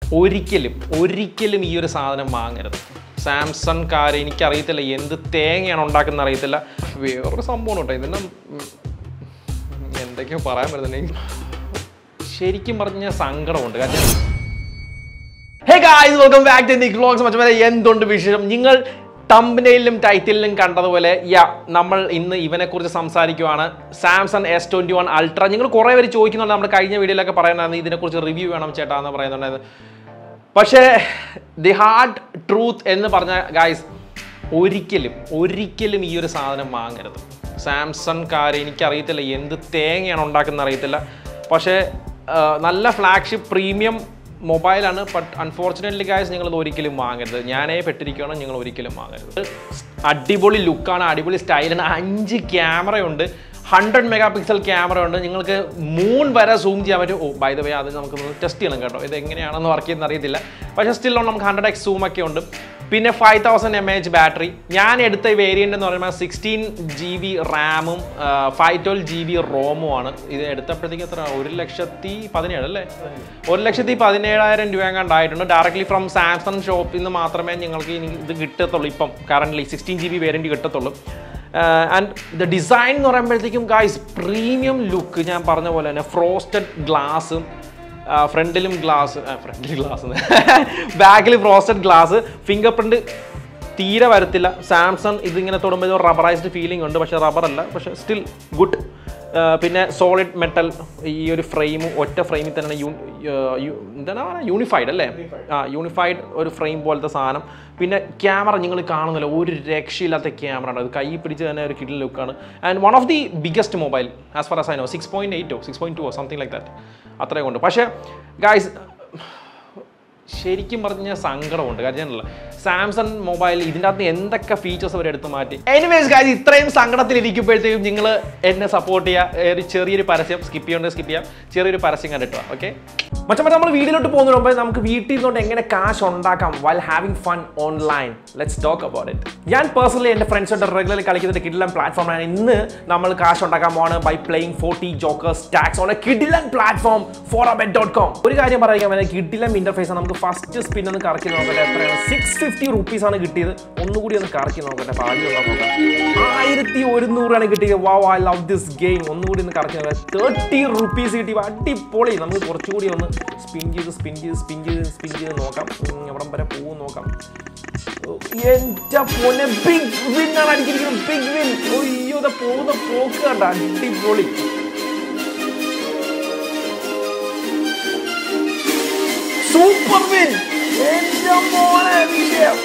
ഒരിക്കലും ഒരിക്കലും ഈ ഒരു സാധനം വാങ്ങരുത് സാംസങ് കാർ എനിക്കറിയത്തില്ല എന്ത് തേങ്ങയാണ് ഉണ്ടാക്കുന്നത് അറിയത്തില്ല വേറൊരു സംഭവം കേട്ടോ ഇതിൻ്റെ ഉം, എന്തൊക്കെയോ പറയാൻ പറ്റുന്നുണ്ട് ശരിക്കും പറഞ്ഞ സങ്കടമുണ്ട് കാരണം hey guys welcome back to Nick vlogs മറ്റേ എന്തുണ്ട് വിശേഷം നിങ്ങൾ തമ്പനയിലും ടൈറ്റിലും കണ്ടതുപോലെ യാ നമ്മൾ ഇന്ന് ഇവനെക്കുറിച്ച് സംസാരിക്കുവാണ് Samsung S twenty one ultra നിങ്ങൾ കുറേ പേര് ചോദിക്കുന്നുണ്ട് നമ്മുടെ കഴിഞ്ഞ വീഡിയോയിലൊക്കെ പറയുന്നതാണ് ഇതിനെക്കുറിച്ച് റിവ്യൂ വേണം ചേട്ടാ എന്ന് പറയുന്നുണ്ടായിരുന്നു പക്ഷേ ദി ഹാർഡ് ട്രൂത്ത് എന്ന് പറഞ്ഞ ഗായ്സ് ഒരിക്കലും ഒരിക്കലും ഈ ഒരു സാധനം വാങ്ങരുത് സാംസങ് കാർ എനിക്കറിയത്തില്ല എന്ത് തേങ്ങയാണ് ഉണ്ടാക്കുന്നത് അറിയത്തില്ല പക്ഷേ ആ, നല്ല ഫ്ലാഗ്ഷിപ്പ് പ്രീമിയം മൊബൈലാണ് ബട്ട് അൺഫോർച്ചുനേറ്റ്ലി ഗായ്സ് നിങ്ങളത് ഒരിക്കലും വാങ്ങരുത് ഞാനേ പെട്ടിരിക്കുകയാണ് നിങ്ങൾ ഒരിക്കലും വാങ്ങരുത് അടിപൊളി ലുക്കാണ് അടിപൊളി സ്റ്റൈലാണ് അഞ്ച് ക്യാമറയുണ്ട് ഹൺഡ്രഡ് മെഗാ പിക്സൽ ക്യാമറ ഉണ്ട് നിങ്ങൾക്ക് മൂൺ വരെ സൂം ചെയ്യാൻ പറ്റും ഓ ബൈ ദ വേ അത് നമുക്ക് ടെസ്റ്റ് ചെയ്യണം കേട്ടോ ഇത് എങ്ങനെയാണെന്ന് വർക്ക് ചെയ്യുന്ന അറിയത്തില്ല പക്ഷേ സ്റ്റിൽ നമുക്ക് ഹൺഡ്രഡ് എക്സ് സൂം ഒക്കെ ഉണ്ട് പിന്നെ five thousand M H battery ഞാൻ എടുത്ത വേരിയൻ്റ് എന്ന് പറയുമ്പോൾ സിക്സ്റ്റീൻ ജി ബി റാമും ഫൈവ് ട്വൽവ് ജി ബി റോമും ആണ് ഇത് എടുത്തപ്പോഴത്തേക്ക് എത്ര ഒരു ലക്ഷത്തി പതിനേഴ് അല്ലേ ഒരു ലക്ഷത്തി പതിനേഴായിരം രൂപ കണ്ടായിട്ടുണ്ട് ഡയറക്ട്ലി ഫ്രം സാംസങ് ഷോപ്പിൽ നിന്ന് മാത്രമേ നിങ്ങൾക്ക് ഇനി ഇത് കിട്ടത്തുള്ളൂ ഇപ്പം currently sixteen G B variant കിട്ടത്തുള്ളൂ ആൻഡ് ദ ഡിസൈൻ എന്ന് പറയുമ്പോഴത്തേക്കും ഗായ്സ് പ്രീമിയം ലുക്ക് ഞാൻ പറഞ്ഞ പോലെ തന്നെ ഫ്രോസ്റ്റഡ് ഗ്ലാസും ഫ്രണ്ടിലും ഗ്ലാസ് ഫ്രണ്ടിൽ ഗ്ലാസ് ബാക്കിൽ ഫ്രോസ്റ്റഡ് ഗ്ലാസ് ഫിംഗർ പ്രിന്റ് തീരെ വരത്തില്ല സാംസങ് ഇതിങ്ങനെ തൊടുമ്പോൾ റബ്ബറൈസ്ഡ് ഫീലിംഗ് ഉണ്ട് പക്ഷേ റബ്ബർ അല്ല പക്ഷേ സ്റ്റിൽ ഗുഡ് പിന്നെ സോളിഡ് മെറ്റൽ ഈ ഒരു ഫ്രെയിം ഒറ്റ ഫ്രെയിമിൽ തന്നെ യൂ യു- എന്താണ് യൂണിഫൈഡ് അല്ലേ ആ യൂണിഫൈഡ് ഒരു ഫ്രെയിം പോലത്തെ സാധനം പിന്നെ ക്യാമറ നിങ്ങൾ കാണുന്നില്ല ഒരു രക്ഷയില്ലാത്ത ക്യാമറ ആണ് അത് കൈ പിടിച്ച് തന്നെ ഒരു കിഡിൽ ലുക്കാണ് and one of the biggest mobile as far as I know six point എയ്റ്റോ six point two something like that അത്രയും കൊണ്ട് പക്ഷേ ഗായ്സ് ശരിക്കും പറഞ്ഞ സങ്കടമുണ്ട് കാര്യമല്ല സാംസങ് മൊബൈൽ ഇതിൻ്റെ അകത്ത് എന്തൊക്കെ ഫീച്ചേഴ്സ് അവർ എടുത്ത് മാറ്റി എനിവേസ് കാര്യം ഇത്രയും സങ്കടത്തിൽ ഇരിക്കുമ്പോഴത്തേക്കും നിങ്ങൾ എന്നെ സപ്പോർട്ട് ചെയ്യുക ഒരു ചെറിയൊരു പരസ്യം സ്കിപ്പ് ചെയ്യേണ്ടത് സ്കിപ്പ് ചെയ്യാം ചെറിയൊരു പരസ്യം കണ്ടിട്ട് ഓക്കെ മറ്റേ നമ്മൾ വീഡിയോയിലോട്ട് പോകുന്നതിന് മുമ്പ് നമുക്ക് വീട്ടിൽ നിന്നുകൊണ്ട് എങ്ങനെ കാശ് ഉണ്ടാക്കാം while having fun online let's talk about it ഞാൻ പേഴ്സണലി എൻ്റെ ഫ്രണ്ട്സോട്ട് റെഗുലർ കളിക്കുന്ന കിഡിലൻ പ്ലാറ്റ്ഫോമാണ് ഇന്ന് നമ്മൾ കാശ് ഉണ്ടാക്കാൻ പോവാണ് by playing forty jokers tax on a കിഡിലൻ platform four a bet dot com ഒരു കാര്യം പറയാൻ പറ്റുന്നത് കിഡിലം ഇന്റർഫേസ് നമുക്ക് ഫസ്റ്റ് സ്പിൻ ഒന്ന് കറക്കി നോക്കട്ടെ എത്രയാണ് സിക്സ് ഫിഫ്റ്റി റുപ്പീസ് ആണ് കിട്ടിയത് ഒന്നുകൂടി ഒന്ന് കറക്കി നോക്കട്ടെ ഭാഗ്യം ഒന്ന് നോക്കാം ആയിരത്തി ഒരുന്നൂറാണ് കിട്ടിയത് വാ ഐ ലവ് ദിസ് ഗെയിം ഒന്നുകൂടി ഒന്ന് കറക്കി നോക്കാം തേർട്ടി റുപ്പീസ് കിട്ടി അടിപൊളി നമുക്ക് കുറച്ചുകൂടി ഒന്ന് സ്പിൻ ചെയ്ത് സ്പിൻ ചെയ്ത് സ്പിൻ ചെയ്ത് സ്പിൻ ചെയ്ത് നോക്കാം ഉം, എവിടം വരെ പോകും നോക്കാം എന്റെ പൊന്നെ ബിഗ് വിൻ ആണ് അടിച്ചിരിക്കുന്നത് ബിഗ് വിൻ അയ്യോ ദാ പോകുന്ന പോക്ക് കണ്ട അടിപൊളി സൂപ്പർ വിൻ എന്റെ മോനെ വിഷയം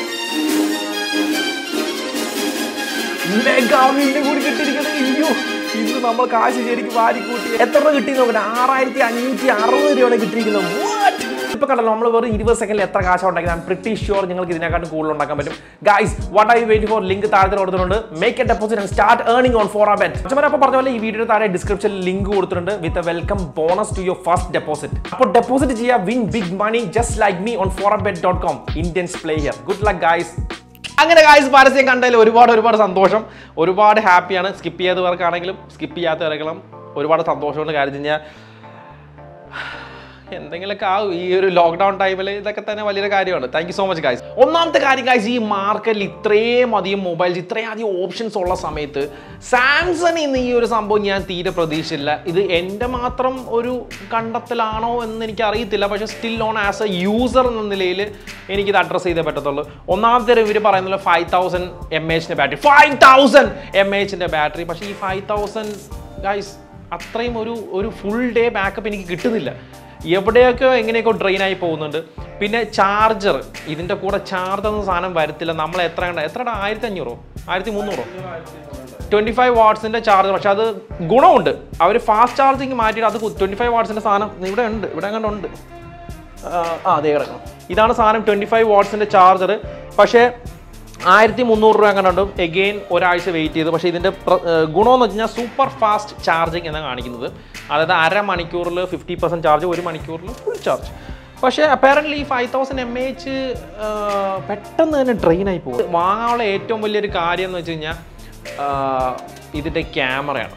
മെഗാ വിന്റെ കൂടി കിട്ടിയിരിക്കുന്നത് അയ്യോ ഇത് നമ്മൾ കാശ് ശരിക്കും വാരി കൂട്ടി എത്ര രൂപ കിട്ടി നോക്കട്ടെ ആറായിരത്തി അഞ്ഞൂറ്റി അറുപത് രൂപയാണ് കിട്ടിയിരിക്കുന്നത് What? ഇപ്പൊ കണ്ടല്ലോ നമ്മൾ വെറും ഇരുപത് സെക്കൻഡിൽ എത്ര കാശ് ഉണ്ടാക്കി പ്രിട്ടി ഷുവർ നിങ്ങൾക്ക് ഇതിനെക്കാട്ടും കൂടുതൽ ഉണ്ടാക്കാൻ പറ്റും guys what I wait for link താഴെ കൊടുത്തിട്ടുണ്ട് make a deposit and start earning on four a bet അച്ഛൻ അപ്പോൾ പറഞ്ഞ പോലെ ഈ വീഡിയോ താഴെ ഡിസ്ക്രിപ്ഷനിൽ ലിങ്ക് കൊടുത്തിട്ടുണ്ട് with a welcome bonus to your first deposit അപ്പോൾ ഡെപ്പോസിറ്റ് ചെയ്യുക win big money just like me on four a bet dot com Indians player good luck guys അങ്ങനെ ഗായ്സ് പരസ്യം കണ്ടതിൽ ഒരുപാട് ഒരുപാട് സന്തോഷം ഒരുപാട് ഹാപ്പിയാണ് സ്കിപ്പ് ചെയ്തവർക്കാണെങ്കിലും സ്കിപ്പ് ചെയ്യാത്തവർക്കെല്ലാം ഒരുപാട് സന്തോഷമുണ്ട് കാര്യം വെച്ച് കഴിഞ്ഞാൽ എന്തെങ്കിലുമൊക്കെ ആ ഈ ഒരു ലോക്ക്ഡൗൺ ടൈമിൽ ഇതൊക്കെ തന്നെ വലിയൊരു കാര്യമാണ് thank you so much guys ഒന്നാമത്തെ കാര്യം ഗായ്സ് ഈ മാർക്കറ്റിൽ ഇത്രയും അധികം മൊബൈൽസ് ഇത്രയും അധികം ഓപ്ഷൻസ് ഉള്ള സമയത്ത് സാംസങ് ഇന്ന് ഈ ഒരു സംഭവം ഞാൻ തീരെ പ്രതീക്ഷിച്ചില്ല ഇത് എൻ്റെ മാത്രം ഒരു കണ്ടെത്തലാണോ എന്ന് എനിക്ക് അറിയത്തില്ല പക്ഷേ still on as a user എന്ന നിലയിൽ എനിക്കിത് അഡ്രസ്സ് ചെയ്തേ പറ്റത്തുള്ളൂ ഒന്നാമത്തെ ഇവർ പറയുന്നത് ഫൈവ് തൗസൻഡ് എം എച്ചിൻ്റെ ബാറ്ററി ഫൈവ് തൗസൻഡ് എം എച്ചിൻ്റെ ബാറ്ററി പക്ഷേ ഈ ഫൈവ് തൗസൻഡ് ഗൈസ് അത്രയും ഒരു ഒരു ഫുൾ ഡേ ബാക്കപ്പ് എനിക്ക് കിട്ടുന്നില്ല എവിടെയൊക്കെ എങ്ങനെയൊക്കെ ഡ്രെയിൻ ആയി പോകുന്നുണ്ട് പിന്നെ ചാർജർ ഇതിൻ്റെ കൂടെ ചാർജ് എന്ന സാധനം വരത്തില്ല നമ്മൾ എത്ര കണ്ട എത്ര ആയിരത്തി അഞ്ഞൂറോ ആയിരത്തി മുന്നൂറോ ട്വൻറ്റി ഫൈവ് വാട്ട്സിൻ്റെ ചാർജർ പക്ഷെ അത് ഗുണമുണ്ട് അവർ ഫാസ്റ്റ് ചാർജിങ് മാറ്റിയിട്ട് അത് ട്വൻറ്റി ഫൈവ് വാട്ട്സിൻ്റെ സാധനം ഇവിടെ ഉണ്ട് ഇവിടെ എങ്ങനെ ഉണ്ട് ആ അതെ കിടക്കണം ഇതാണ് സാധനം ട്വൻറ്റി ഫൈവ് വാട്ട്സിൻ്റെ ചാർജർ പക്ഷേ ആയിരത്തി മുന്നൂറ് രൂപ അങ്ങനെ ഉണ്ട് എഗെയിൻ ഒരാഴ്ച വെയിറ്റ് ചെയ്തു പക്ഷേ ഇതിൻ്റെ പ്ര- ഏർ ഗുണമെന്ന് വെച്ച് കഴിഞ്ഞാൽ സൂപ്പർ ഫാസ്റ്റ് ചാർജിങ് എന്നാണ് കാണിക്കുന്നത് അതായത് അരമണിക്കൂറിൽ ഫിഫ്റ്റി പെർസെൻറ്റ് ചാർജ് ഒരു മണിക്കൂറിൽ ഫുൾ ചാർജ് പക്ഷേ അപ്പാരൻ്റ്ലി ഈ ഫൈവ് തൗസൻഡ് എം എച്ച് പെട്ടെന്ന് തന്നെ ഡ്രെയിൻ ആയി പോകും വാങ്ങാനുള്ള ഏറ്റവും വലിയൊരു കാര്യം എന്ന് വെച്ച് കഴിഞ്ഞാൽ ഇതിൻ്റെ ക്യാമറയാണ്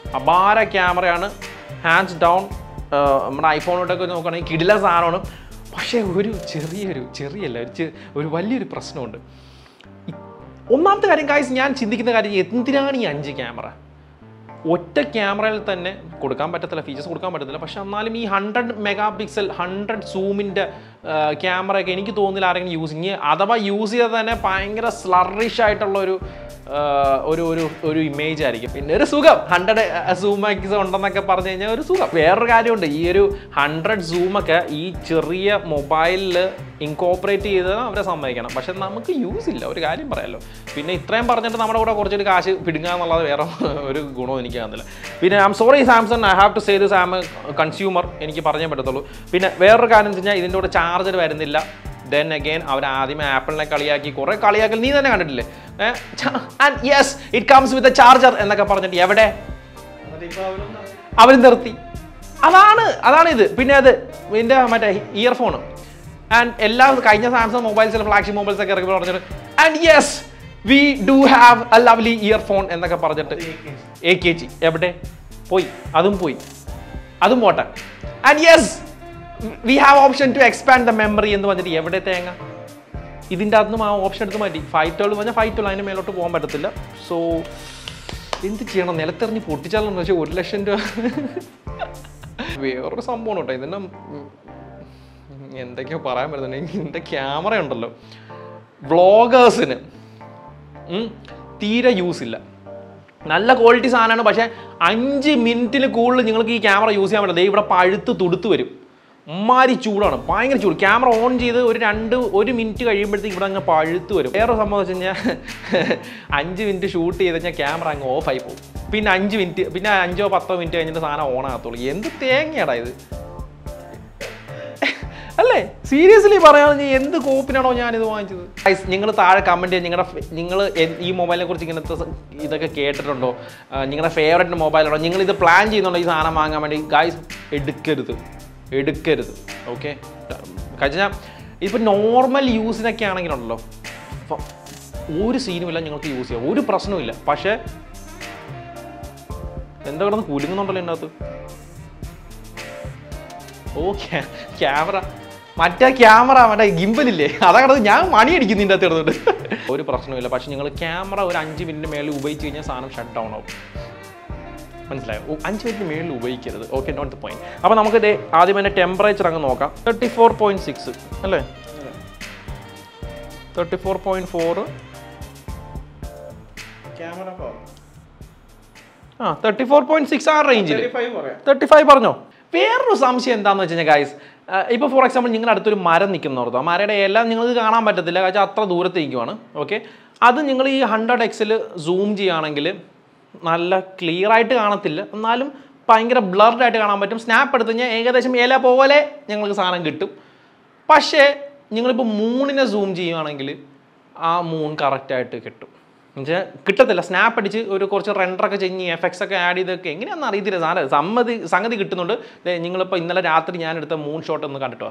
അപാര ക്യാമറയാണ് ഹാൻഡ്സ് ഡൗൺ നമ്മുടെ ഐഫോണിലോട്ടൊക്കെ നോക്കുകയാണെങ്കിൽ കിടില സാധനമാണ് പക്ഷേ ഒരു ചെറിയൊരു ചെറിയല്ല ഒരു ചെ- ഒരു വലിയൊരു പ്രശ്നമുണ്ട് ഇ- ഒന്നാമത്തെ കാര്യം കായ്സ് ഞാൻ ചിന്തിക്കുന്ന കാര്യം എന്തിനാണ് ഈ അഞ്ച് ക്യാമറ ഒറ്റ ക്യാമറയിൽ തന്നെ കൊടുക്കാൻ പറ്റത്തില്ല ഫീച്ചേഴ്സ് കൊടുക്കാൻ പറ്റത്തില്ല പക്ഷെ എന്നാലും ഈ ഹൺഡ്രഡ് മെഗാ പിക്സൽ ഹൺഡ്രഡ് സൂമിൻ്റെ ക്യാമറയൊക്കെ എനിക്ക് തോന്നുന്നില്ല ആരെങ്കിലും യൂസ് ഇനി അഥവാ യൂസ് ചെയ്താൽ തന്നെ ഭയങ്കര സ്ലറിഷ് ആയിട്ടുള്ള ഒരു ആ, ഒരു ഒരു ഒരു ഇമേജ് ആയിരിക്കും പിന്നെ ഒരു സുഖം ഹൺഡ്രഡ് സൂം മാക്സ് ഉണ്ടെന്നൊക്കെ പറഞ്ഞു കഴിഞ്ഞാൽ ഒരു സുഖം വേറൊരു കാര്യമുണ്ട് ഈ ഒരു ഹൺഡ്രഡ് സൂമൊക്കെ ഈ ചെറിയ മൊബൈലിൽ ഇൻകോപ്പറേറ്റ് ചെയ്ത് അവരെ സമ്മതിക്കണം പക്ഷെ നമുക്ക് യൂസ് ഇല്ല ഒരു കാര്യം പറയാമല്ലോ പിന്നെ ഇത്രയും പറഞ്ഞിട്ട് നമ്മുടെ കൂടെ കുറച്ചൊരു കാശ് പിടുങ്ങുക എന്നുള്ളത് വേറെ ഒരു ഗുണവും എനിക്ക് കാണുന്നില്ല പിന്നെ I'm sorry Samsung I have to say this am a consumer എനിക്ക് പറഞ്ഞേ പറ്റത്തുള്ളൂ പിന്നെ വേറൊരു കാര്യം എന്ന് വെച്ച് കഴിഞ്ഞാൽ ഇതിൻ്റെ കൂടെ ചാർജർ വരുന്നില്ല ദെൻ അഗെയിൻ അവർ ആദ്യമേ ആപ്പിളിനെ കളിയാക്കി കുറേ കളിയാക്കൽ നീ തന്നെ കണ്ടിട്ടില്ലേ and yes it comes with a charger എന്നൊക്കെ പറഞ്ഞിട്ട് എവിടെ അവർ നിർത്തി അതാണ് അതാണ് ഇത് പിന്നെ അത് ഇതിൻ്റെ മറ്റേ ഇയർഫോൺ ആൻഡ് എല്ലാ കഴിഞ്ഞ സാംസങ് മൊബൈൽസിൽ ഫ്ലാഗ്ഷിപ്പ് മൊബൈൽസ് ഒക്കെ ഇറക്കി പറഞ്ഞിട്ട് and yes we do have a lovely earphone എന്നൊക്കെ പറഞ്ഞിട്ട് എ കെ ജി എവിടെ പോയി അതും പോയി അതും പോട്ടെ and yes we have option to expand the memory എന്ന് പറഞ്ഞിട്ട് എവിടെ തേങ്ങ ഇതിൻ്റെ അകത്തുനിന്നും ആ ഓപ്ഷൻ എടുത്ത് മാറ്റി ഫൈവ് ട്വൽവ് പറഞ്ഞാൽ ഫൈവ് ട്വൽവ് അതിന് മേലോട്ട് പോകാൻ പറ്റത്തില്ല സോ എന്ത് ചെയ്യണം നിലത്തെറിഞ്ഞ് പൊട്ടിച്ചാലെന്ന് വെച്ചാൽ ഒരു ലക്ഷം രൂപ വേറൊരു സംഭവം കേട്ടോ ഇതിൻ്റെ ഉം, എന്തൊക്കെയോ പറയാൻ പറ്റുന്നുണ്ട് ഇതിൻ്റെ ക്യാമറ ഉണ്ടല്ലോ വ്ളോഗേഴ്സിന് തീരെ യൂസ് ഇല്ല നല്ല ക്വാളിറ്റി സാധനമാണ് പക്ഷേ അഞ്ച് മിനിറ്റിൽ കൂടുതൽ നിങ്ങൾക്ക് ഈ ക്യാമറ യൂസ് ചെയ്യാൻ പറ്റില്ല ദേ ഇവിടെ പഴുത്ത് തുടുത്ത് വരും ഉമ്മാരി ചൂടാണ് ഭയങ്കര ചൂട് ക്യാമറ ഓൺ ചെയ്ത് ഒരു രണ്ട് ഒരു മിനിറ്റ് കഴിയുമ്പോഴത്തേക്ക് ഇവിടെ അങ്ങ് പഴുത്ത് വരും വേറെ സംഭവം വെച്ച് കഴിഞ്ഞാൽ അഞ്ച് മിനിറ്റ് ഷൂട്ട് ചെയ്ത് കഴിഞ്ഞാൽ ക്യാമറ അങ്ങ് ഓഫായി പോകും പിന്നെ അഞ്ച് മിനിറ്റ് പിന്നെ അഞ്ചോ പത്തോ മിനിറ്റ് കഴിഞ്ഞിട്ട് സാധനം ഓൺ ആകത്തുള്ളൂ എന്ത് തേങ്ങയാടാ ഇത് അല്ലേ സീരിയസ്ലി പറയുകയാണെങ്കിൽ എന്ത് കോപ്പിനാണോ ഞാനിത് വാങ്ങിച്ചത് നിങ്ങൾ താഴെ കമൻറ്റ് ചെയ്യുക നിങ്ങളുടെ നിങ്ങൾ ഈ മൊബൈലിനെ കുറിച്ച് ഇങ്ങനത്തെ സ- ഇതൊക്കെ കേട്ടിട്ടുണ്ടോ ആ, നിങ്ങളുടെ ഫേവററ്റ് മൊബൈലാണോ നിങ്ങൾ ഇത് പ്ലാൻ ചെയ്യുന്നുണ്ടോ ഈ സാധനം വാങ്ങാൻ വേണ്ടി ഗായ്സ് എടുക്കരുത് എടുക്കരുത് ഓക്കെ കഴിഞ്ഞാൽ ഇപ്പം നോർമൽ യൂസിനൊക്കെ ആണെങ്കിലുണ്ടല്ലോ ഫ- ഒരു സീനുമില്ല നിങ്ങൾക്ക് യൂസ് ചെയ്യാം ഒരു പ്രശ്നവുമില്ല പക്ഷേ എന്താ കിടന്ന് കുലുങ്ങുന്നുണ്ടല്ലോ ഇതിൻ്റെ അകത്ത് ഓ ക്യാമറ മറ്റേ ക്യാമറ മറ്റേ ഗിംബലില്ലേ അതാണ് ഞാൻ മണി അടിക്കും ഇതിൻ്റെ അകത്ത് കിടന്നിട്ട് ഒരു പ്രശ്നമില്ല പക്ഷെ നിങ്ങൾ ക്യാമറ ഒരു അഞ്ച് മിനിറ്റ് മേളിൽ ഉപയോഗിച്ച് കഴിഞ്ഞാൽ സാധനം ഷട്ട് ഡൗൺ ആവും മനസ്സിലായോ ഓ, അഞ്ച് മിനിറ്റ് മേളിൽ ഉപയോഗിക്കരുത് ഓക്കെ നോട്ട് ദ പോയിന്റ് അപ്പോൾ നമുക്ക് ഇത് ആദ്യം തന്നെ ടെമ്പറേച്ചർ അങ്ങ് നോക്കാം തേർട്ടി ഫോർ പോയിന്റ് സിക്സ് അല്ലേ thirty four point four camera power ആ തേർട്ടി ഫോർ പോയിന്റ് സിക്സ് ആ റേഞ്ചിൽ ഫൈവ് പറയാം തേർട്ടി ഫൈവ് പറഞ്ഞോ വേറൊരു സംശയം എന്താണെന്ന് വെച്ച് കഴിഞ്ഞാൽ ഗൈസ് ഇപ്പോൾ ഫോർ എക്സാമ്പിൾ നിങ്ങളുടെ അടുത്തൊരു മരം നിൽക്കുന്നോർത്തോ ആ മരയുടെ എല്ലാം നിങ്ങൾക്ക് കാണാൻ പറ്റത്തില്ല കാരണം അത്ര ദൂരത്ത് നിൽക്കുവാണ് ഓക്കെ അത് നിങ്ങൾ ഈ ഹൺഡ്രഡ് എക്സിൽ സൂം ചെയ്യുകയാണെങ്കിൽ നല്ല ക്ലിയർ ആയിട്ട് കാണത്തില്ല എന്നാലും ഭയങ്കര ബ്ലർഡ് ആയിട്ട് കാണാൻ പറ്റും സ്നാപ്പ് എടുത്ത് കഴിഞ്ഞാൽ ഏകദേശം ഇല പോലെ ഞങ്ങൾക്ക് സാധനം കിട്ടും പക്ഷേ നിങ്ങളിപ്പോൾ മൂണിനെ സൂം ചെയ്യുകയാണെങ്കിൽ ആ മൂൺ കറക്റ്റായിട്ട് കിട്ടും എന്നുവെച്ചാൽ കിട്ടത്തില്ല സ്നാപ്പ് അടിച്ച് ഒരു കുറച്ച് റെൻഡറൊക്കെ ചെയ്ഞ്ഞ് എഫക്ട്സ് ഒക്കെ ആഡ് ചെയ്തൊക്കെ എങ്ങനെയാണെന്ന് അറിയത്തില്ല സാധനം സമ്മതി സംഗതി കിട്ടുന്നുണ്ട് ദേ നിങ്ങളിപ്പോൾ ഇന്നലെ രാത്രി ഞാൻ എടുത്ത മൂൺ ഷോട്ട് ഒന്ന് കണ്ടിട്ടോ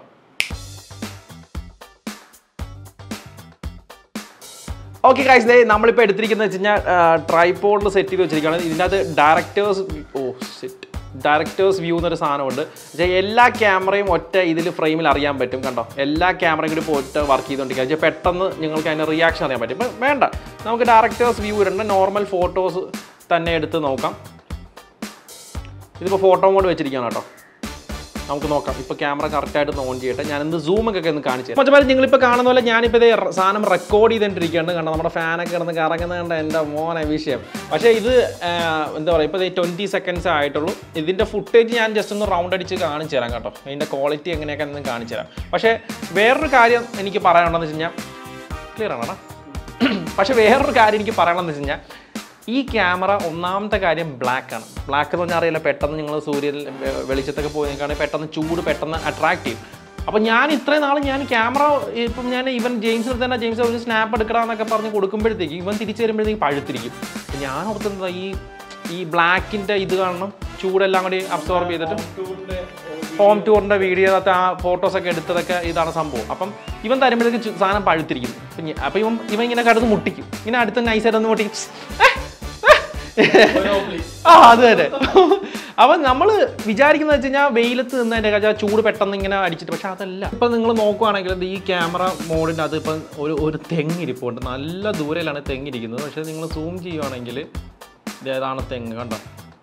ഓക്കെ കായ്സ് ദേ നമ്മളിപ്പോൾ എടുത്തിരിക്കുന്നത് വെച്ച് കഴിഞ്ഞാൽ ട്രൈപോഡിൽ സെറ്റ് ചെയ്ത് വെച്ചിരിക്കുകയാണ് ഇതിനകത്ത് ഡയറക്ടേഴ്സ് ഓ സെറ്റ് ഡയറക്ടേഴ്സ് വ്യൂ എന്നൊരു സാധനമുണ്ട് പക്ഷേ എല്ലാ ക്യാമറയും ഒറ്റ ഇതിൽ ഫ്രെയിമിൽ അറിയാൻ പറ്റും കണ്ടോ എല്ലാ ക്യാമറയും കൂടി ഇപ്പോൾ ഒറ്റ വർക്ക് ചെയ്തുകൊണ്ടിരിക്കുക പക്ഷേ പെട്ടെന്ന് നിങ്ങൾക്ക് അതിൻ്റെ റിയാക്ഷൻ അറിയാൻ പറ്റും ഇപ്പം വേണ്ട നമുക്ക് ഡയറക്ടേഴ്സ് വ്യൂ ഇടണ്ട നോർമൽ ഫോട്ടോസ് തന്നെ എടുത്ത് നോക്കാം ഇതിപ്പോൾ ഫോട്ടോ മോഡ് വെച്ചിരിക്കുകയാണ് കേട്ടോ നമുക്ക് നോക്കാം ഇപ്പോൾ ക്യാമറ കറക്റ്റായിട്ട് ഓൺ ചെയ്യട്ടെ ഞാൻ എന്ത് സൂമൊക്കെ ഒന്ന് കാണിച്ചു മറ്റേ നിങ്ങളിപ്പോൾ കാണുന്ന പോലെ ഞാനിപ്പോൾ ഇതേ റ- സാധനം റെക്കോർഡ് ചെയ്തിട്ടിരിക്കുകയാണ് കണ്ടോ നമ്മുടെ ഫാനൊക്കെ കിടന്ന് കറങ്ങുന്നത് കണ്ട എൻ്റെ മോനെ വിഷയം പക്ഷേ ഇത് ആ, എന്താ പറയുക ഇപ്പോൾ ട്വൻറ്റി സെക്കൻഡ്സ് ആയിട്ടുള്ളൂ ഇതിൻ്റെ ഫുട്ടേജ് ഞാൻ ജസ്റ്റ് ഒന്ന് റൗണ്ട് അടിച്ച് കാണിച്ചു തരാം കേട്ടോ അതിൻ്റെ ക്വാളിറ്റി എങ്ങനെയൊക്കെ എന്ന് കാണിച്ചു തരാം പക്ഷേ വേറൊരു കാര്യം എനിക്ക് പറയാനുണ്ടെന്ന് വെച്ച് കഴിഞ്ഞാൽ ക്ലിയർ ആണോ പക്ഷേ വേറൊരു കാര്യം എനിക്ക് പറയണമെന്ന് വെച്ച് കഴിഞ്ഞാൽ ഈ ക്യാമറ ഒന്നാമത്തെ കാര്യം ബ്ലാക്ക് ആണ് ബ്ലാക്ക് എന്ന് പറഞ്ഞാൽ അറിയില്ല പെട്ടെന്ന് നിങ്ങൾ സൂര്യനിൽ വെ- വെളിച്ചത്തൊക്കെ പോയി നിൽക്കുകയാണെങ്കിൽ പെട്ടെന്ന് ചൂട് പെട്ടെന്ന് അട്രാക്ട് ചെയ്യും അപ്പോൾ ഞാൻ ഇത്രയും നാൾ ഞാൻ ക്യാമറ ഇപ്പം ഞാൻ ഇവൻ ജെയിംസിൽ തന്നെ ജെയിംസ് ഒരു സ്നാപ്പ് എടുക്കണമെന്നൊക്കെ പറഞ്ഞ് കൊടുക്കുമ്പോഴത്തേക്ക് ഇവൻ തിരിച്ചു വരുമ്പോഴത്തേക്ക് പഴുത്തിരിക്കും അപ്പോൾ ഞാൻ ഓർക്കുന്നത് ഈ ഈ ബ്ലാക്കിൻ്റെ ഇത് കാണണം ചൂടെല്ലാം കൂടി അബ്സോർബ് ചെയ്തിട്ട് ഹോം ടൂറിൻ്റെ വീഡിയോ ആ ഫോട്ടോസൊക്കെ എടുത്തതൊക്കെ ഇതാണ് സംഭവം അപ്പം ഇവൻ തരുമ്പോഴത്തേക്ക് ചു- സാധനം പഴുത്തിരിക്കും അപ്പം ഞ- അപ്പം ഇവൻ ഇവൻ ഇങ്ങനെ കടന്ന് മുട്ടിക്കും ഇങ്ങനെ അടുത്ത് നൈസായിട്ട് ഒന്ന് മുട്ടിക്കും ഏ, ഏ ആ അത് തന്നെ അപ്പം നമ്മൾ വിചാരിക്കുന്നത് വെച്ച് കഴിഞ്ഞാൽ വെയിലത്ത് നിന്നതിൻ്റെ കാര്യം ചൂട് പെട്ടെന്ന് ഇങ്ങനെ അടിച്ചിട്ട് പക്ഷെ അതല്ല ഇപ്പം നിങ്ങൾ നോക്കുവാണെങ്കിൽ ഇത് ഈ ക്യാമറ മോഡിൻ്റെ അത് ഇപ്പം ഒരു ഒരു തെങ്ങിരിപ്പുണ്ട് നല്ല ദൂരയിലാണ് തെങ്ങിരിക്കുന്നത് പക്ഷെ നിങ്ങൾ സൂം ചെയ്യുവാണെങ്കിൽ ഇതേതാണ് തെങ്ങ് കണ്ടോ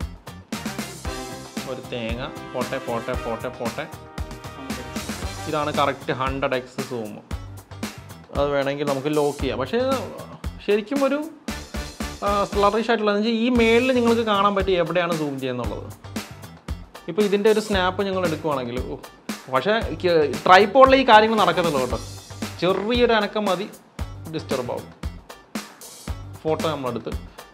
ഒരു തേങ്ങ പോട്ടെ പോട്ടെ പോട്ടെ പോട്ടെ ഇതാണ് കറക്റ്റ് ഹൺഡ്രഡ് എക്സ് സൂം അത് വേണമെങ്കിൽ നമുക്ക് ലോക്ക് ചെയ്യാം പക്ഷേ ശരിക്കും ഒരു ഫ്ലറിഷ് ആയിട്ടുള്ള എന്ന് വെച്ചാൽ ഈ മേളിൽ നിങ്ങൾക്ക് കാണാൻ പറ്റി എവിടെയാണ് സൂം ചെയ്യുന്നുള്ളത് ഇപ്പോൾ ഇതിൻ്റെ ഒരു സ്നാപ്പ് നിങ്ങൾ എടുക്കുവാണെങ്കിൽ ഓ, പക്ഷേ ട്രൈപ്പോളിൽ ഈ കാര്യങ്ങൾ നടക്കത്തുള്ളൂ കേട്ടോ ചെറിയൊരു അനക്കം മതി ഡിസ്റ്റർബ് ആവും ഫോട്ടോ നമ്മളെടുത്ത്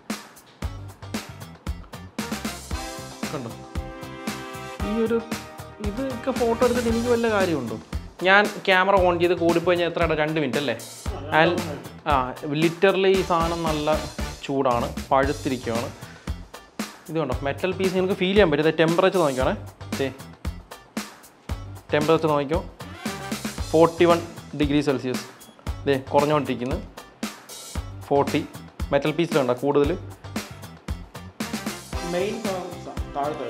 കണ്ടോ ഈ ഒരു ഇതൊക്കെ ഫോട്ടോ എടുത്തിട്ട് എനിക്ക് വല്ല കാര്യമുണ്ടോ ഞാൻ ക്യാമറ ഓൺ ചെയ്ത് കൂടിപ്പോയി കഴിഞ്ഞാൽ എത്ര രണ്ട് മിനിറ്റ് അല്ലേ ആൻഡ് ആ ലിറ്ററലി ഈ സാധനം നല്ല ചൂടാണ് പഴുത്തിരിക്കുകയാണ് ഇത് കണ്ടോ മെറ്റൽ പീസ് നിങ്ങൾക്ക് ഫീൽ ചെയ്യാൻ പറ്റും ടെമ്പറേച്ചർ നോക്കിയാണേ ദേ ടെമ്പറേച്ചർ നോക്കിക്കോ ഫോർട്ടി വൺ ഡിഗ്രി സെൽഷ്യസ് ദേ കുറഞ്ഞുകൊണ്ടിരിക്കുന്നു ഫോർട്ടി മെറ്റൽ പീസിലുണ്ടോ കൂടുതൽ മെയിൻ താഴത്തെ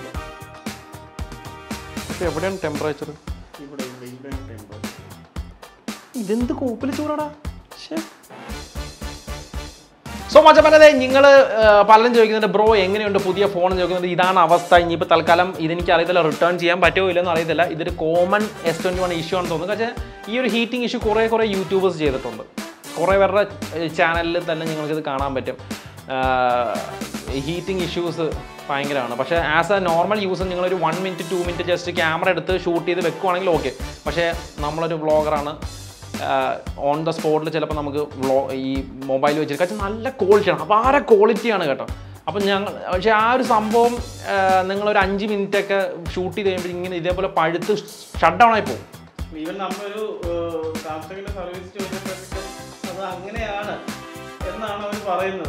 പക്ഷേ എവിടെയാണ് ടെമ്പറേച്ചർ ഇവിടെ ഇവിടെ ഇവിടെ ടെമ്പർ ഇതെന്ത് കോപ്പിൽ ചൂടാടാ സോ മച്ചപ്പനതെ നിങ്ങൾ പലരും ചോദിക്കുന്നുണ്ട് ബ്രോ എങ്ങനെയുണ്ട് പുതിയ ഫോൺ ചോദിക്കുന്നത് ഇതാണ് അവസ്ഥ ഇനിയിപ്പോൾ തൽക്കാലം ഇതെനിക്ക് അറിയത്തില്ല റിട്ടേൺ ചെയ്യാൻ പറ്റുമോ ഇല്ലെന്ന് അറിയത്തില്ല ഇതൊരു common S twenty one issue ആണെന്ന് തോന്നുന്നു പക്ഷേ ഈ ഒരു ഹീറ്റിംഗ് ഇഷ്യൂ കുറേ കുറേ യൂട്യൂബേഴ്സ് ചെയ്തിട്ടുണ്ട് കുറേ പേരുടെ ചാനലിൽ തന്നെ നിങ്ങൾക്കിത് കാണാൻ പറ്റും ഹീറ്റിംഗ് ഇഷ്യൂസ് ഭയങ്കരമാണ് പക്ഷേ ആസ് എ നോർമൽ യൂസർ നിങ്ങളൊരു one minute two minute just camera എടുത്ത് ഷൂട്ട് ചെയ്ത് വെക്കുവാണെങ്കിൽ ഓക്കെ പക്ഷേ നമ്മളൊരു വ്ളോഗറാണ് ഓൺ ദ സ്പോട്ടിൽ ചിലപ്പോൾ നമുക്ക് വ്ളോ ഈ മൊബൈൽ വെച്ചിട്ട് പക്ഷേ നല്ല ക്വാളിറ്റിയാണ് അപാര ക്വാളിറ്റിയാണ് കേട്ടോ അപ്പം ഞങ്ങൾ പക്ഷേ ആ ഒരു സംഭവം ആ, നിങ്ങളൊരു അഞ്ച് മിനിറ്റ് ഒക്കെ ഷൂട്ട് ചെയ്ത് കഴിയുമ്പോൾ ഇങ്ങനെ ഇതേപോലെ പഴുത്ത് ഷട്ട് ഡൗൺ ആയി പോകും ഈവൻ നമ്മളൊരു സാംസങ്ങിന്റെ സർവീസ് ചോദിച്ചപ്പോഴത്തേക്കും അത് അങ്ങനെയാണ് എന്നാണ് അവർ പറയുന്നത്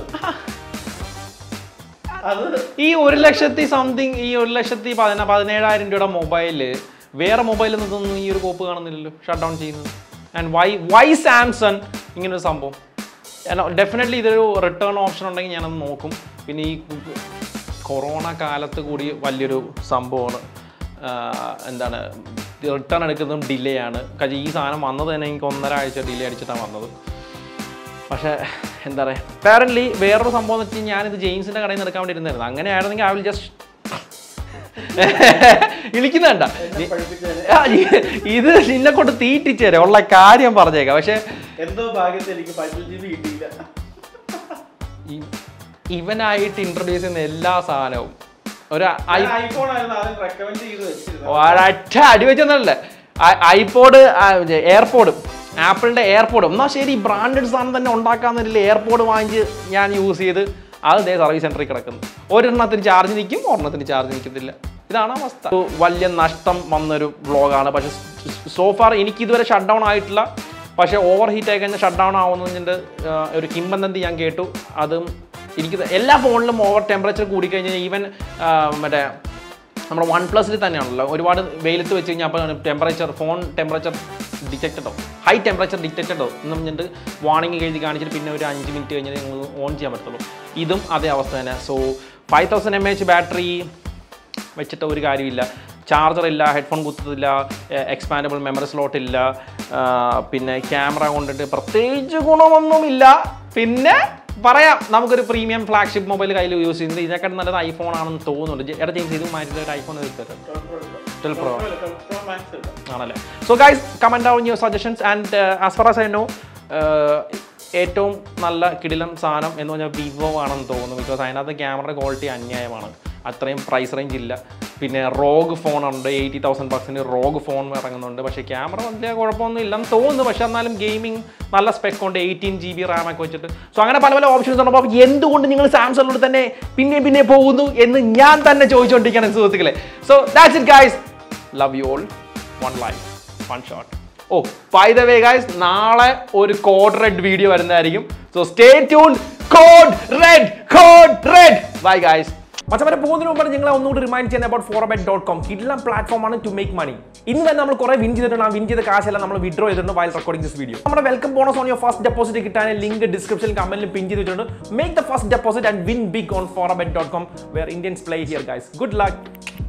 അത് ഈ ഒരു ലക്ഷത്തി സംതിങ് ഈ ഒരു ലക്ഷത്തി പതിന പതിനേഴായിരം രൂപയുടെ മൊബൈല് വേറെ മൊബൈലിൽ നിന്നൊന്നും ഈ ഒരു കോപ്പ് കാണുന്നില്ലല്ലോ ഷട്ട് ഡൗൺ ചെയ്യുന്നത് ആൻഡ് വൈ വൈ സാംസങ് ഇങ്ങനൊരു സംഭവം ഡെഫിനറ്റ്ലി ഇതൊരു റിട്ടേൺ ഓപ്ഷൻ ഉണ്ടെങ്കിൽ ഞാനത് നോക്കും പിന്നെ ഈ കൊറോണ കാലത്ത് കൂടി വലിയൊരു സംഭവമാണ് ആഹ് എന്താണ് റിട്ടേൺ എടുക്കുന്നതും ഡിലേ ആണ് കാര്യം ഈ സാധനം വന്നത് തന്നെ എനിക്ക് ഒന്നര ആഴ്ച ഡിലേ അടിച്ചിട്ടാണ് വന്നത് പക്ഷേ എന്താ പറയുക പാരൻ്റ്ലി വേറൊരു സംഭവം എന്ന് വെച്ച് കഴിഞ്ഞാൽ ഞാനിത് ജെയിംസിൻ്റെ കടയിൽ നിന്ന് എടുക്കാൻ വേണ്ടി ഇരുന്നായിരുന്നു അങ്ങനെ ആയിരുന്നെങ്കിൽ ഐ വിൽ ജസ്റ്റ് ഇളിക്കുന്നുണ്ട പഠിപ്പിച്ചത് ഇത് നിന്നെ കൊണ്ട് തീറ്റിച്ചേരെ ഉള്ള കാര്യം പറഞ്ഞേക്കാം പക്ഷേ എന്തോ ഭാഗ്യത്തിൽ എനിക്ക് പതിനഞ്ച് ജി ബി കിട്ടിയില്ല ഇ- ഇവനായിട്ട് ഇൻട്രൊഡ്യൂസ് ചെയ്യുന്ന എല്ലാ സാധനവും ഒരു ഐ ഐഫോൺ ആയിരുന്നു ആദ്യം റെക്കമെൻഡ് ചെയ്ത് വെച്ചിരുന്നത് ഒരൊറ്റ അടി വെച്ചെന്നല്ലേ ഐപോഡ് എയർപോഡ് ആപ്പിളിന്റെ എയർപോഡ് എന്നാൽ ശരി ബ്രാൻഡഡ് സാധനം തന്നെ ഉണ്ടാക്കാന്നില്ല എയർപോഡ് വാങ്ങിച്ച് ഞാൻ യൂസ് ചെയ്ത് അത് ദേ സർവീസ് സെന്ററിൽ കിടക്കുന്നു ഒരെണ്ണത്തിന് ചാർജ് നിൽക്കും ഒരെണ്ണത്തിന് ചാർജ് നിൽക്കത്തില്ല ഇതാണ് അവസ്ഥ ഒരു വലിയ നഷ്ടം വന്നൊരു വ്ളോഗാണ് പക്ഷെ സോഫാർ എനിക്ക് ഇതുവരെ ഷട്ട് ഡൗൺ ആയിട്ടില്ല പക്ഷേ ഓവർ ഹീറ്റ് ആയി കഴിഞ്ഞാൽ ഷട്ട് ഡൗൺ ആവുന്നതിൻ്റെ ഒരു കിംബന്തി ഞാൻ കേട്ടു അതും എനിക്ക് എല്ലാ ഫോണിലും ഓവർ ടെമ്പറേച്ചർ കൂടിക്കഴിഞ്ഞാൽ ഈവൻ മറ്റേ നമ്മുടെ വൺ പ്ലസിൽ തന്നെയാണല്ലോ ഒരുപാട് വെയിലത്ത് വെച്ച് കഴിഞ്ഞാൽ അപ്പോൾ ടെമ്പറേച്ചർ ഫോൺ ടെമ്പറേച്ചർ ഡിറ്റക്റ്റഡോ ഹൈ ടെമ്പറേച്ചർ ഡിറ്റക്റ്റഡോ എന്ന് പറഞ്ഞിട്ട് വാണിംഗ് എഴുതി കാണിച്ചിട്ട് പിന്നെ ഒരു അഞ്ച് മിനിറ്റ് കഴിഞ്ഞാൽ നിങ്ങൾ ഓൺ ചെയ്യാൻ പറ്റത്തുള്ളൂ ഇതും അതേ അവസ്ഥ തന്നെ so five thousand M H battery വെച്ചിട്ട് ഒരു കാര്യമില്ല ചാർജർ ഇല്ല ഹെഡ്ഫോൺ കുത്തത്തില്ല എക്സ്പാൻഡബിൾ മെമ്മറി സ്ലോട്ട് ഇല്ല ആ, പിന്നെ ക്യാമറ കൊണ്ടിട്ട് പ്രത്യേകിച്ച് ഗുണമൊന്നുമില്ല പിന്നെ പറയാം നമുക്കൊരു പ്രീമിയം ഫ്ലാഗ്ഷിപ്പ് മൊബൈൽ കയ്യിൽ യൂസ് ചെയ്യുന്നത് ഇതിനെക്കാട്ട് നല്ലത് ഐഫോൺ ആണെന്ന് തോന്നുന്നുണ്ട് എടാ ജെയിംസ് ഇത് മാറ്റിയിട്ട് ഒരു ഐഫോൺ എടുത്തത് ട്വൽവ് പ്രോ പ്രോ മാക്സ് എടുക്കാം ആണല്ലേ so guys comment down your suggestions and as far as I know ഏറ്റവും നല്ല കിടിലം സാധനം എന്ന് പറഞ്ഞാൽ വിവോ ആണെന്ന് തോന്നുന്നു ബിക്കോസ് അതിനകത്ത് ക്യാമറ ക്വാളിറ്റി അന്യായമാണ് അത്രയും പ്രൈസ് റേഞ്ച് ഇല്ല പിന്നെ റോഗ് ഫോൺ ഉണ്ട് എയ്റ്റി തൗസൻഡ് ബക്സിന് റോഗ് ഫോൺ ഇറങ്ങുന്നുണ്ട് പക്ഷേ ക്യാമറ വലിയ കുഴപ്പമൊന്നും ഇല്ലെന്ന് തോന്നുന്നു പക്ഷേ എന്നാലും ഗെയിമിംഗ് നല്ല സ്പെക്ക് ഉണ്ട് എയ്റ്റീൻ ജി ബി റാം ഒക്കെ വെച്ചിട്ട് സോ അങ്ങനെ പല പല ഓപ്ഷൻസ് ഉണ്ട് അപ്പോൾ എന്തുകൊണ്ട് നിങ്ങൾ സാംസങ്ങിലൂടെ തന്നെ പിന്നെ പിന്നെ പോകുന്നു എന്ന് ഞാൻ തന്നെ ചോദിച്ചുകൊണ്ടിരിക്കുകയാണ് സുഹൃത്തുക്കളെ so that's it guys love you all one life one shot ഓ ബൈ ദ വേ ഗൈസ് നാളെ ഒരു കോഡ് റെഡ് വീഡിയോ വരുന്നതായിരിക്കും so stay tune code red code red bye guys മച്ചവരെ പോകുന്നതിന് മുമ്പാണ് നിങ്ങളെ ഒന്നുകൂടി റിമൈൻഡ് ചെയ്യുന്നത് അബൌട്ട് ഫോറബെറ്റ് ഡോട്ട് കോം കിഡ്ലാം പ്ലാറ്റ്ഫോം ആണ് ടു മേക്ക് മണി ഇന്ന് തന്നെ നമ്മൾ കുറെ വിൻ ചെയ്തിട്ടുണ്ട് ആ വിൻ ചെയ്ത കാശെല്ലാം നമ്മൾ വിഡ്രോ ചെയ്തിട്ടുണ്ട് വൈൽ റെക്കോർഡിംഗ് ദിസ് വീഡിയോ നമ്മുടെ welcome bonus on your first deposit കിട്ടാൻ ലിങ്ക് ഡിസ്ക്രിപ്ഷൻ കമന്റിൽ പിൻ ചെയ്ത് വെച്ചിട്ടുണ്ട് make the first deposit and win big on Forebet dot com where Indians play here guys good luck